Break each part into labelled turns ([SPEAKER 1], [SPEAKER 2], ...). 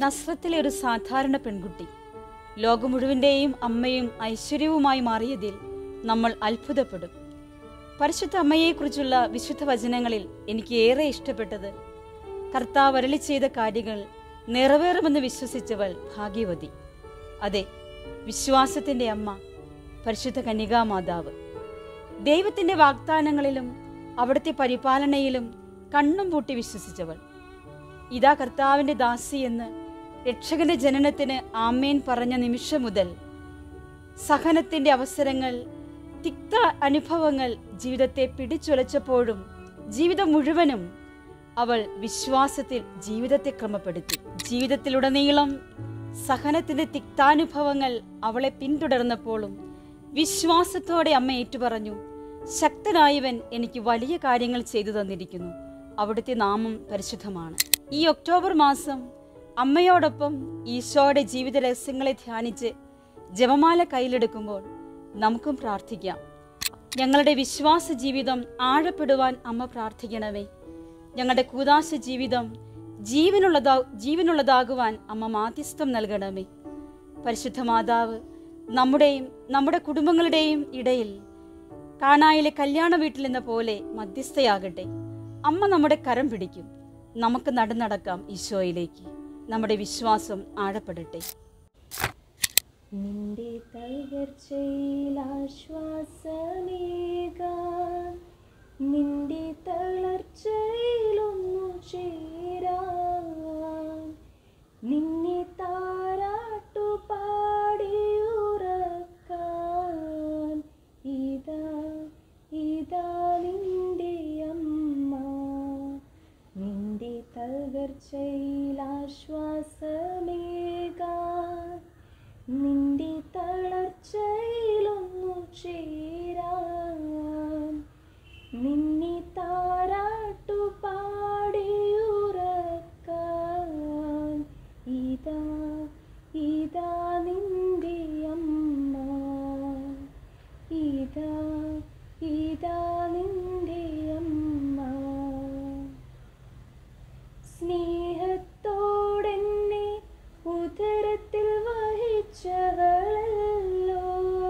[SPEAKER 1] നസ്രത്തിലെ ഒരു സാധാരണ പെൺകുട്ടി ലോകം മുഴുവൻ്റെയും അമ്മയും ഐശ്വര്യവുമായി മാറിയതിൽ നമ്മൾ അത്ഭുതപ്പെടും പരിശുദ്ധ അമ്മയെക്കുറിച്ചുള്ള വിശുദ്ധ വചനങ്ങളിൽ എനിക്ക് ഏറെ ഇഷ്ടപ്പെട്ടത് കർത്താവ് അരളി ചെയ്ത കാര്യങ്ങൾ നിറവേറുമെന്ന് വിശ്വസിച്ചവൾ ഭാഗ്യവതി അതെ വിശ്വാസത്തിന്റെ അമ്മ പരിശുദ്ധ കന്യകാമാതാവ് ദൈവത്തിന്റെ വാഗ്ദാനങ്ങളിലും അവിടുത്തെ പരിപാലനയിലും കണ്ണും പൂട്ടി വിശ്വസിച്ചവൾ ഇതാ കർത്താവിന്റെ ദാസി എന്ന് രക്ഷകന്റെ ജനനത്തിന് ആമേൻ പറഞ്ഞ നിമിഷം മുതൽ സഹനത്തിന്റെ അവസരങ്ങൾ തിക്ത അനുഭവങ്ങൾ ജീവിതത്തെ പിടിച്ചുലച്ചപ്പോഴും ജീവിതം മുഴുവനും അവൾ വിശ്വാസത്തിൽ ജീവിതത്തെ ക്രമപ്പെടുത്തി ജീവിതത്തിലുടനീളം സഹനത്തിന്റെ തിക്താനുഭവങ്ങൾ അവളെ പിന്തുടർന്നപ്പോഴും വിശ്വാസത്തോടെ അമ്മ ഏറ്റുപറഞ്ഞു ശക്തനായവൻ എനിക്ക് വലിയ കാര്യങ്ങൾ ചെയ്തു തന്നിരിക്കുന്നു അവിടുത്തെ നാമം പരിശുദ്ധമാണ് ഈ ഒക്ടോബർ മാസം അമ്മയോടൊപ്പം ഈശോയുടെ ജീവിത രഹസ്യങ്ങളെ ധ്യാനിച്ച് ജപമാല കയ്യിലെടുക്കുമ്പോൾ നമുക്കും പ്രാർത്ഥിക്കാം ഞങ്ങളുടെ വിശ്വാസ ജീവിതം ആഴപ്പെടുവാൻ അമ്മ പ്രാർത്ഥിക്കണമേ ഞങ്ങളുടെ കൂതാശ ജീവിതം ജീവനുള്ളതാ ജീവനുള്ളതാകുവാൻ അമ്മ മാധ്യസ്ഥം നൽകണമേ പരിശുദ്ധ മാതാവ് നമ്മുടെയും നമ്മുടെ കുടുംബങ്ങളുടെയും ഇടയിൽ കാനായിലെ കല്യാണ വീട്ടിൽ എന്ന പോലെ മധ്യസ്ഥയാകട്ടെ അമ്മ നമ്മുടെ കരം പിടിക്കും നമുക്ക് നടന്നടക്കാം ഈശോയിലേക്ക് നമ്മുടെ വിശ്വാസം ആഴപ്പെടട്ടെ
[SPEAKER 2] നിന്റെ തകർച്ചയിൽ ആശ്വാസമേകാൻ നിന്റെ തളർച്ചയിലൊന്നു ചേരാൻ നിന്നെ താരാട്ടു പാടിയുറക്കാൻ ഇതാ ഇതാ നിന്റെ അമ്മ നിന്റെ തകർച്ചയിൽ ആശ്വാസമേകാൻ നിന്റെ തളർച്ചയിലൊന്നു ചേരാൻ നിന്നെ താരാട്ടു പാടിയുറക്കാൻ ഇതാ ഇതാ നിന്റെ അമ്മ ഇതാ ഇതാ നിന്റെ അമ്മ സ്നേഹത്തോടെന്നെ ഉദരത്തിൽ വഹിച്ചവളല്ലോ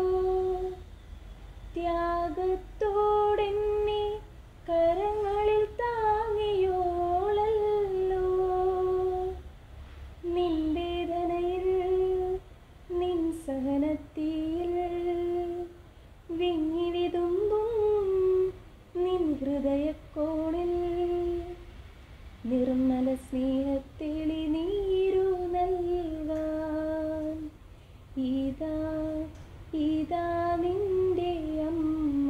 [SPEAKER 2] ത്യാഗത്തോടെന്നെ കരങ്ങളിൽ താങ്ങിയോളല്ലോ നിൻ വേദനയിൽ നിൻ സഹനത്തിൽ വിങ്ങി വിതുമ്പും നിൻ ഹൃദയക്കോണിൽ നിർമ്മല സ്നേഹത്തിളി നീരു നൽകാൻ ഇതാ ഇതാ നിന്റെ അമ്മ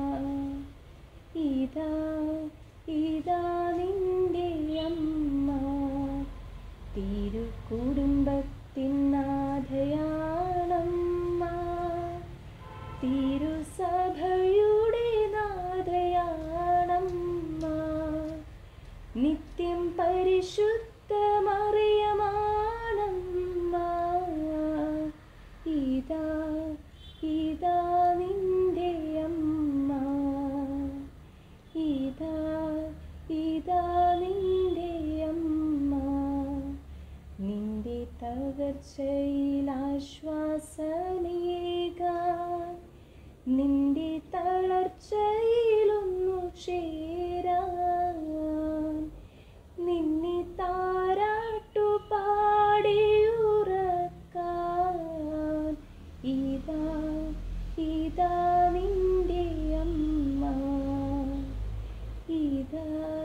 [SPEAKER 2] ഇതാ ഇതാ നിന്റെ അമ്മ തിരു കുടുംബത്തിനാഥയാണമ്മ തിരുസഭയുടെ നാഥയാണമ്മ നിത്യം പരിശുദ്ധമറിയമാണമ്മ ഇതാ ഇതാ നിന്റെ അമ്മ ഇതാ ഇതാ നിന്റെ അമ്മ നിന്റെ തകർച്ചയിൽ ആശ്വാസമേകാൻ നിന്റെ തളർച്ചയിലൊന്നു ചേരാൻ നിന്നെ താരാട്ടു പാടിയുറക്കാൻ ഇതാ ഇതാ നിന്റെ അമ്മ ഇതാ